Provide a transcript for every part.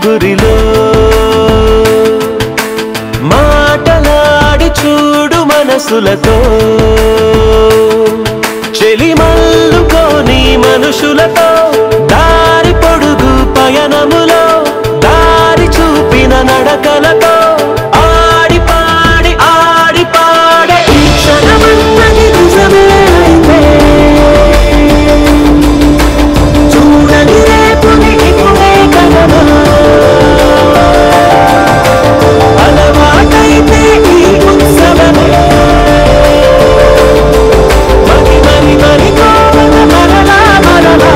నలుగురిలో మాటలాడి చూడు మనసులతో చెలిమల్లుకోని మనుషులతో దారి పొడుగు పయనములో దారి చూపిన నడకలతో ఆడి పాడి ఆడి పాడే ఈ క్షణమన్నది నిజమే అయితే చూడని రేపుని ఇప్పుడే కలవా అలవాటైతే ఈ ఉత్సవమే మరి మరి మరి కోవల మరలా మరలా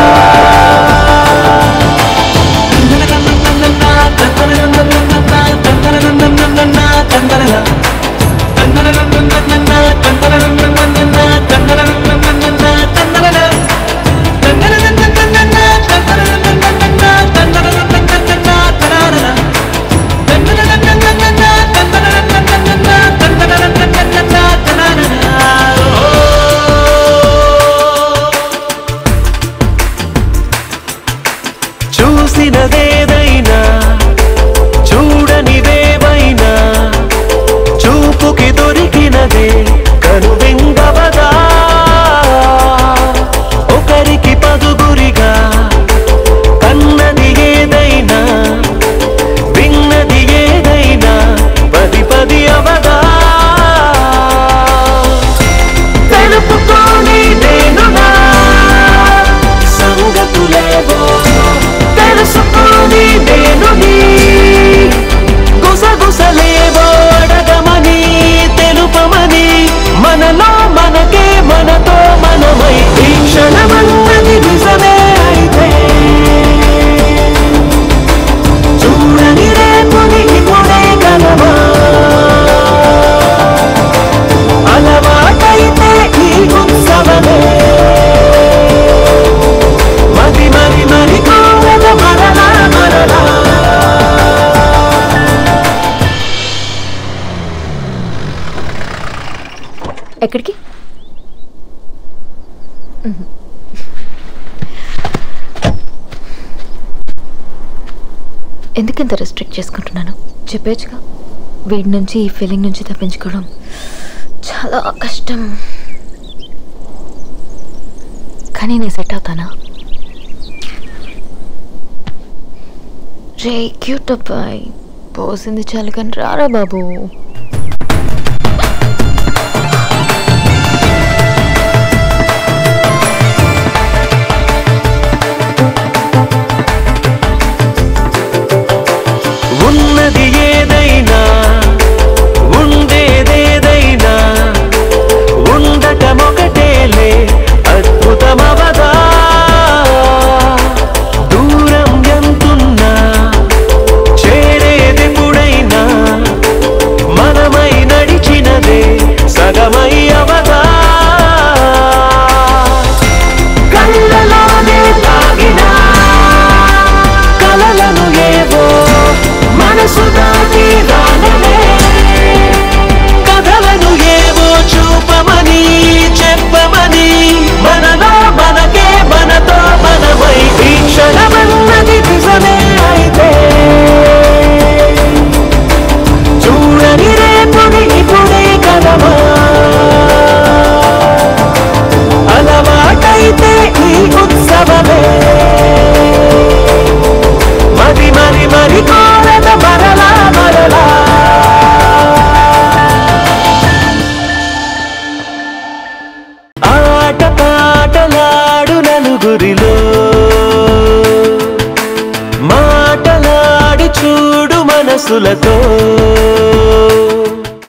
చూసినదేదైనా చూడనివేవైనా చూపుకి దొరికినదే కనువింగవదా ఒకరికి పదుగురిగా కన్నది ఏదైనా విన్నది ఏదైనా పది పది అవదా తెలుపుకోని నేనునా సంగతులేవో తెలుసుకొని నేను నీ గుసగుసలేవో అడగమని తెలుపమని మనలో మనకే మనతో మనమై ఈ క్షణమన్నది నిజమే అయితే చూడని రేపుని ఇప్పుడే కలవా అలవాటైతే ఈ ఉత్సవమే మరి మరి మరి కోరల మరలా మరలా ఎక్కడికి ఎందుకంత రెస్ట్రిక్ట్ చేసుకుంటున్నాను చెప్పేచ్చుగా వీడి నుంచి ఈ ఫీలింగ్ నుంచి తప్పించుకోవడం చాలా కష్టం కానీ నేను సెట్ అవుతానా రే క్యూట్ అబ్బాయి పోసింది చాలు కానీ రారా బాబు ఉన్నది ఏదైనా ఉండేదేదైనా ఉండటమొకటేలే అద్భుతమవదా దూరం ఎంతున్నా చేరేదెప్పుడైనా మనమై నడిచినదే సగమై అవదా కళ్ళలోనే తాగినా కలలను ఏవో మనసు దాటి రానలే కథలను ఏవో చూపమని చెప్పమని మనలో మనకే మనతో మనమై ఈ క్షణమన్నది నిజమే అయితే చూడని రేపుని ఇప్పుడే కలవా అలవాటైతే ఈ ఉత్సవమే మరి మరి మరి కోరద మరలా మరలా ఆట పాటలాడు నలుగురిలో మాటలాడి చూడు మనసులతో